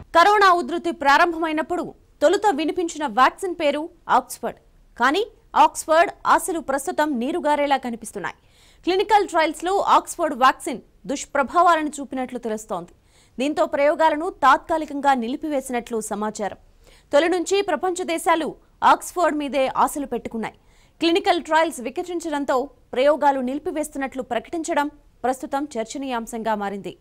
corona ఉధృతి ప్రారంభమైనప్పుడు తొలుత వినిపించిన వ్యాక్సిన్ పేరు ఆక్స్ఫర్డ్ కానీ ఆక్స్ఫర్డ్ ఆశలు ప్రస్తుతం నీరుగారేలా కనిపిస్తున్నాయి క్లినికల్ ట్రయల్స్ లో ఆక్స్ఫర్డ్ వ్యాక్సిన్ దుష్ప్రభావాలను చూపినట్లు తెలుస్తోంది దీంతో ప్రయోగాలను తాత్కాలికంగా నిలిపివేసినట్లు సమాచారం తొలి నుంచి ప్రపంచ దేశాలు ఆక్స్ఫర్డ్ మీదే ఆశలు పెట్టుకున్నాయి క్లినికల్ ట్రయల్స్ వికటించడంతో ప్రయోగాలు నిలిపివేస్తున్నట్లు ప్రకటించడం ప్రస్తుతం చర్చనీయాంశంగా మారింది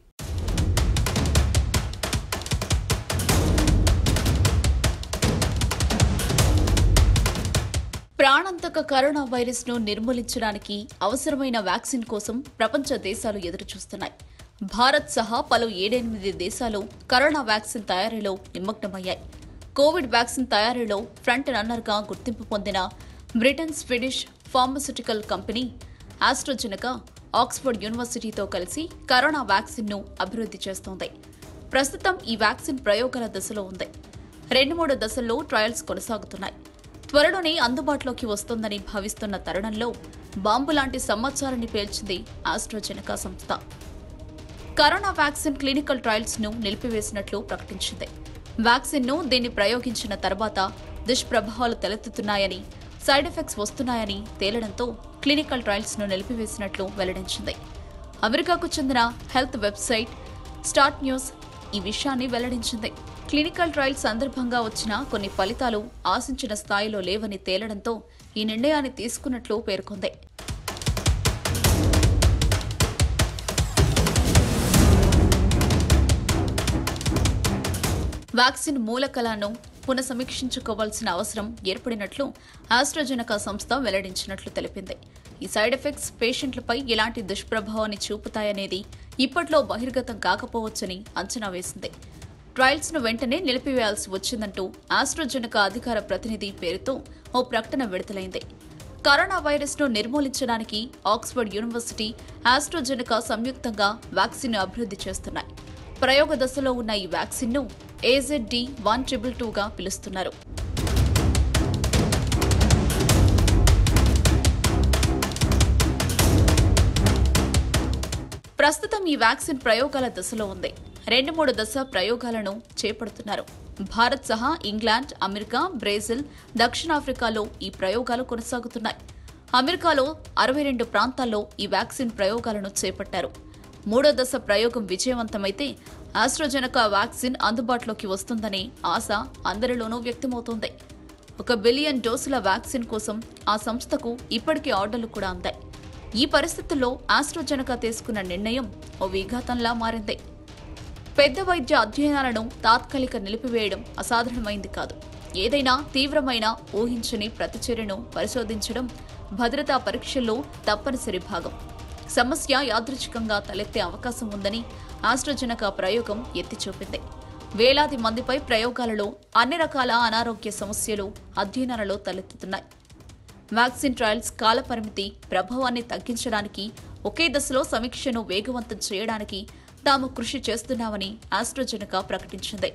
ప్రాణాంతక కరోనా వైరస్ ను నిర్మూలించడానికి అవసరమైన వ్యాక్సిన్ కోసం ప్రపంచ దేశాలు ఎదురుచూస్తున్నాయి భారత్ సహా పలు ఏడెనిమిది దేశాలు కరోనా వ్యాక్సిన్ తయారీలో నిమగ్నమయ్యాయి కోవిడ్ వ్యాక్సిన్ తయారీలో ఫ్రంట్ రన్నర్గా గుర్తింపు పొందిన Britain Swedish pharmaceutical company AstraZeneca Oxford యూనివర్సిటీతో కలిసి కరోనా వ్యాక్సిన్ ను అభివృద్ధి చేస్తోంది ప్రస్తుతం ఈ వ్యాక్సిన్ ప్రయోగాల దశలో ఉంది రెండు మూడు దశల్లో ట్రయల్స్ కొనసాగుతున్నాయి త్వరలోనే అందుబాటులోకి వస్తుందని భావిస్తున్న తరుణంలో బాంబు లాంటి సమాచారాన్ని పేల్చింది ఆస్ట్రోజెనకా సంస్థ కరోనా వ్యాక్సిన్ క్లినికల్ ట్రయల్స్ ను నిలిపివేసినట్లు ప్రకటించింది వ్యాక్సిన్ ను దీన్ని ప్రయోగించిన తర్వాత దుష్ప్రభావాలు తలెత్తుతున్నాయని సైడ్ ఎఫెక్ట్స్ వస్తున్నాయని తేలడంతో క్లినికల్ ట్రయల్స్ ను నిలిపివేసినట్లు వెల్లడించింది అమెరికాకు చెందిన హెల్త్ వెబ్సైట్ స్టార్ట్ న్యూస్ ఈ విషయాన్ని వెల్లడించింది క్లినికల్ ట్రయల్స్ సందర్భంగా వచ్చిన కొన్ని ఫలితాలు ఆశించిన స్థాయిలో లేవని తేలడంతో ఈ నిర్ణయాన్ని తీసుకున్నట్లు పేర్కొంది వ్యాక్సిన్ మూలకలను పునఃసమీక్షించుకోవాల్సిన అవసరం ఏర్పడినట్లు ఆస్ట్రోజెనకా సంస్థ వెల్లడించినట్లు తెలిపింది ఈ సైడ్ ఎఫెక్ట్స్ పేషెంట్లపై ఎలాంటి దుష్ప్రభావాన్ని చూపుతాయనేది ఇప్పట్లో బహిర్గతం కాకపోవచ్చని అంచనా వేసింది ట్రయల్స్ ను వెంటనే నిలిపివేయాల్సి వచ్చిందంటూ ఆస్ట్రోజెనకా అధికార ప్రతినిధి పేరుతో ఓ ప్రకటన విడుదలైంది కరోనా వైరస్ ను నిర్మూలించడానికి ఆక్స్ఫర్డ్ యూనివర్సిటీ ఆస్ట్రోజెనకా సంయుక్తంగా వ్యాక్సిన్ ను అభివృద్ధి చేస్తున్నాయి ప్రయోగ దశలో ఉన్న ఈ వ్యాక్సిన్ ను ఏజెడ్ వన్ ట్రిపుల్ టూగా పిలుస్తున్నారు ప్రస్తుతం ఈ వ్యాక్సిన్ ప్రయోగాల దశలో ఉంది రెండు మూడు దశ ప్రయోగాలను చేపడుతున్నారు భారత్ సహా ఇంగ్లాండ్ అమెరికా బ్రెజిల్ దక్షిణాఫ్రికాలో ఈ ప్రయోగాలు కొనసాగుతున్నాయి అమెరికాలో అరవై రెండు ప్రాంతాల్లో ఈ వ్యాక్సిన్ ప్రయోగాలను చేపట్టారు మూడో దశ ప్రయోగం విజయవంతమైతే ఆస్ట్రోజెనకా వ్యాక్సిన్ అందుబాటులోకి వస్తుందనే ఆశ అందరిలోనూ వ్యక్తమవుతోంది ఒక బిలియన్ డోసుల వ్యాక్సిన్ కోసం ఆ సంస్థకు ఇప్పటికే ఆర్డర్లు కూడా అందాయి ఈ పరిస్థితుల్లో ఆస్ట్రోజెనకా తీసుకున్న నిర్ణయం ఓ విఘాతంలా మారింది పెద్ద వైద్య అధ్యయనాలను తాత్కాలిక నిలిపివేయడం అసాధారణమైంది కాదు ఏదైనా తీవ్రమైన ఊహించని ప్రతిచర్యను పరిశోధించడం భద్రతా పరీక్షల్లో తప్పనిసరి భాగం సమస్య యాదృచ్ఛికంగా తలెత్తే అవకాశం ఉందని ఆస్ట్రోజెనకా ప్రయోగం ఎత్తి చూపింది వేలాది మందిపై ప్రయోగాలలో అన్ని రకాల అనారోగ్య సమస్యలు అధ్యయనాలలో తలెత్తుతున్నాయి వ్యాక్సిన్ ట్రయల్స్ కాలపరిమితి ప్రభావాన్ని తగ్గించడానికి ఒకే దశలో సమీక్షను వేగవంతం చేయడానికి తాము కృషి చేస్తున్నామని ఆస్ట్రోజెనకా ప్రకటించింది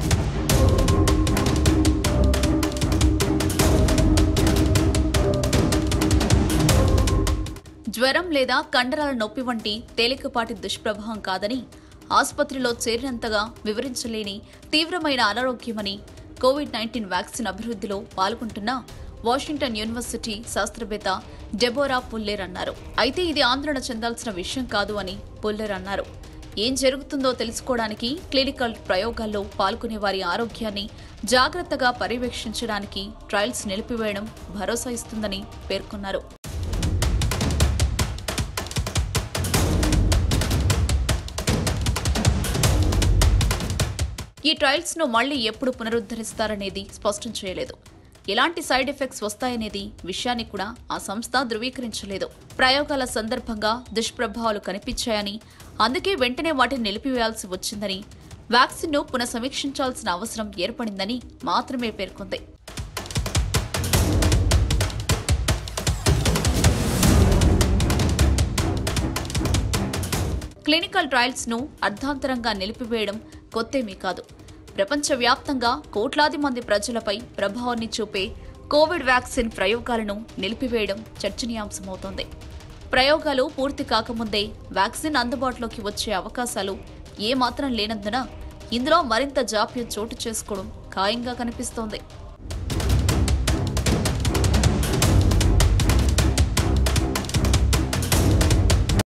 జ్వరం లేదా కండరాల నొప్పి వంటి తేలికపాటి దుష్ప్రభావం కాదని ఆసుపత్రిలో చేరినంతగా వివరించలేని తీవ్రమైన అనారోగ్యమని కోవిడ్ నైన్టీన్ వ్యాక్సిన్ అభివృద్ధిలో పాల్గొంటున్న వాషింగ్టన్ యూనివర్సిటీ శాస్త్రవేత్త డెబోరా పుల్లెర్ అన్నారు అయితే ఇది ఆందోళన చెందాల్సిన విషయం కాదు అని పుల్లెర్ అన్నారు ఏం జరుగుతుందో తెలుసుకోవడానికి క్లినికల్ ప్రయోగాల్లో పాల్గొనే వారి ఆరోగ్యాన్ని జాగ్రత్తగా పర్యవేక్షించడానికి ట్రయల్స్ నిలిపివేయడం భరోసా ఇస్తుందని పేర్కొన్నారు ఈ ట్రయల్స్ ను మళ్లీ ఎప్పుడు పునరుద్ధరిస్తారనేది స్పష్టం చేయలేదు ఎలాంటి సైడ్ ఎఫెక్ట్స్ వస్తాయనేది విషయాన్ని కూడా ఆ సంస్థ ధృవీకరించలేదు ప్రయోగాల సందర్భంగా దుష్ప్రభావాలు కనిపించాయని అందుకే వెంటనే వాటిని నిలిపివేయాల్సి వచ్చిందని వ్యాక్సిన్ ను పునఃసమీక్షించాల్సిన అవసరం ఏర్పడిందని మాత్రమే పేర్కొంది క్లినికల్ ట్రయల్స్ ను అర్ధాంతరంగా నిలిపివేయడం కొత్తేమీ కాదు ప్రపంచవ్యాప్తంగా కోట్లాది మంది ప్రజలపై ప్రభావాన్ని చూపే కోవిడ్ వ్యాక్సిన్ ప్రయోగాలను నిలిపివేయడం చర్చనీయాంశమవుతోంది ప్రయోగాలు పూర్తి కాకముందే వ్యాక్సిన్ అందుబాటులోకి వచ్చే అవకాశాలు ఏమాత్రం లేనందున ఇందులో మరింత జాప్యం చోటు చేసుకోవడం ఖాయంగా కనిపిస్తోంది